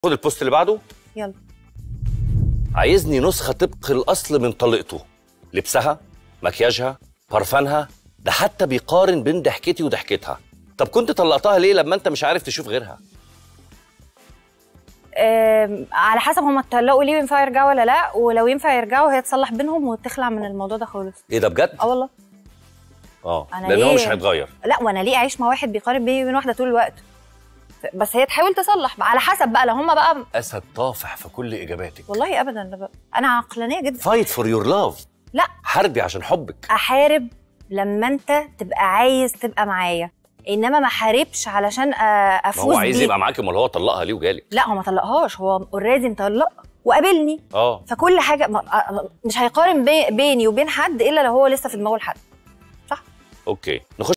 خد البوست اللي بعده يلا عايزني نسخه طبق الاصل من طليقته لبسها مكياجها برفانها ده حتى بيقارن بين ضحكتي وضحكتها طب كنت طلقتها ليه لما انت مش عارف تشوف غيرها آم، على حسب هما اتطلقوا ليه وينفع يرجعوا ولا لا ولو ينفع يرجعوا هي تصلح بينهم وتخلع من الموضوع ده خالص ايه ده بجد اه والله اه أنا لان هو ليه؟ مش هيتغير لا وانا ليه اعيش مع واحد بيقارن بيني وبين واحده طول الوقت ف- بس هي تحاول تصلح على حسب بقى لو هما بقى اسد طافح في كل اجاباتك والله ابدا لا بقى. انا عقلانيه جدا فايت فور يور لاف لا حاربي عشان حبك احارب لما انت تبقى عايز تبقى معايا انما ما حاربش علشان آه، ما افوز هو عايز بيك. يبقى معاكي امال هو طلقها ليه وجالك لا هو ما طلقهاش هو اوريدي مطلق وقابلني اه فكل حاجه ما- آه، مش هيقارن بي- بيني وبين حد الا لو هو لسه في دماغه الحد اوكي نخش